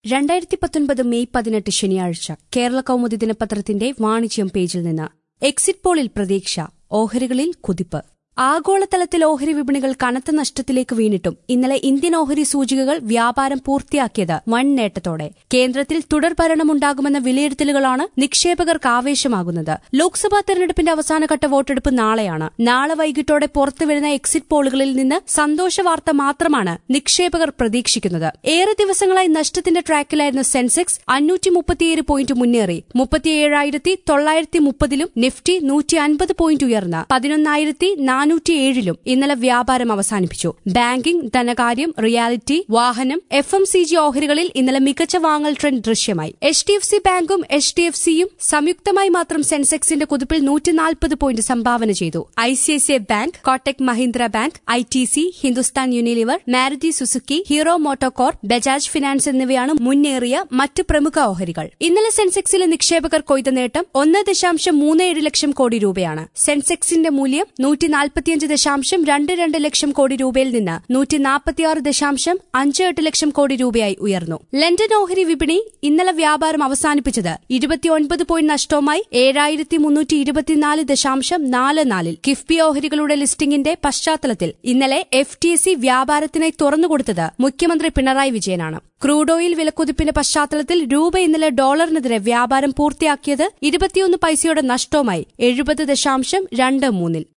രണ്ടായിരത്തി പത്തൊൻപത് മെയ് പതിനെട്ട് ശനിയാഴ്ച കേരള കൗമുദി ദിനപത്രത്തിന്റെ വാണിജ്യം പേജിൽ നിന്ന് എക്സിറ്റ് പോളിൽ പ്രതീക്ഷ ഓഹരികളിൽ കുതിപ്പ് ആഗോളതലത്തിൽ ഓഹരി വിപണികൾ കനത്ത നഷ്ടത്തിലേക്ക് വീണിട്ടും ഇന്നലെ ഇന്ത്യൻ ഓഹരി സൂചികകൾ വ്യാപാരം പൂർത്തിയാക്കിയത് വൻ നേട്ടത്തോടെ കേന്ദ്രത്തിൽ തുടർ ഭരണമുണ്ടാകുമെന്ന വിലയിരുത്തലുകളാണ് നിക്ഷേപകർക്ക് ആവേശമാകുന്നത് ലോക്സഭാ തെരഞ്ഞെടുപ്പിന്റെ അവസാനഘട്ട വോട്ടെടുപ്പ് നാളെയാണ് നാളെ വൈകിട്ടോടെ പുറത്തുവരുന്ന എക്സിറ്റ് പോളുകളിൽ നിന്ന് സന്തോഷ വാർത്ത മാത്രമാണ് നിക്ഷേപകർ പ്രതീക്ഷിക്കുന്നത് ഏറെ ദിവസങ്ങളായി നഷ്ടത്തിന്റെ ട്രാക്കിലായിരുന്ന സെൻസെക്സ് അഞ്ഞൂറ്റി മുപ്പത്തിയേഴ് പോയിന്റ് മുന്നേറി മുപ്പത്തിയേഴായിരത്തി തൊള്ളായിരത്തി മുപ്പതിലും നിഫ്റ്റി നൂറ്റി അൻപത് പോയിന്റ് ഉയർന്ന് പതിനൊന്നായിരത്തി നാനൂറ്റിയേഴിലും ഇന്നലെ വ്യാപാരം അവസാനിപ്പിച്ചു ബാങ്കിംഗ് ധനകാര്യം റിയാലിറ്റി വാഹനം എഫ് എം സി ജി ഓഹരികളിൽ ഇന്നലെ മികച്ച വാങ്ങൽ ട്രെൻഡ് ദൃശ്യമായി എച്ച് ഡി എഫ് സി ബാങ്കും എച്ച് ഡി എഫ് സിയും സംയുക്തമായി മാത്രം സെൻസെക്സിന്റെ കുതിപ്പിൽ നൂറ്റിനാൽപ്പത് പോയിന്റ് സംഭാവന ചെയ്തു I C I C I bank Kotak Mahindra bank I T C Hindustan Unilever Maruti Suzuki Hero MotoCorp Bajaj finance എന്നിവയാണ് മുന്നേറിയ മറ്റ് പ്രമുഖ ഓഹരികൾ ഇന്നലെ സെൻസെക്സിലെ നിക്ഷേപകർ കൊയ്ത നേട്ടം ഒന്ന് ദശാംശം മൂന്ന് ഏഴ് ലക്ഷം കോടി രൂപയാണ് സെൻസെക്സിന്റെ മൂല്യം നൂറ്റി നാൽപ്പത്തിയഞ്ച് ദശാംശം രണ്ട് രണ്ട് ലക്ഷം കോടി രൂപയിൽ നിന്ന് നൂറ്റി നാൽപ്പത്തിയാറ് ദശാംശം അഞ്ച് എട്ട് ലക്ഷം കോടി രൂപയായി ഉയർന്നു ലണ്ടൻ ഓഹരി വിപണി ഇന്നലെ വ്യാപാരം അവസാനിപ്പിച്ചത് ഇരുപത്തിയൊൻപത് പോയിന്റ് നഷ്ടവുമായി ഏഴായിരത്തി മുന്നൂറ്റി ഇരുപത്തിനാല് ദശാംശം നാല് നാലിൽ കിഫ്ബി ഓഹരികളുടെ ലിസ്റ്റിംഗിന്റെ പശ്ചാത്തലത്തിൽ ഇന്നലെ എഫ് ടി സി വ്യാപാരത്തിനായി തുറന്നുകൊടുത്തത് മുഖ്യമന്ത്രി പിണറായി വിജയനാണ് ക്രൂഡ് ഓയിൽ വിലക്കുതിപ്പിന്റെ പശ്ചാത്തലത്തിൽ രൂപ ഇന്നലെ ഡോളറിനെതിരെ വ്യാപാരം പൂർത്തിയാക്കിയത് ഇരുപത്തിയൊന്ന് പൈസയുടെ നഷ്ടവുമായി എഴുപത് ദശാംശം രണ്ട് മൂന്നിൽ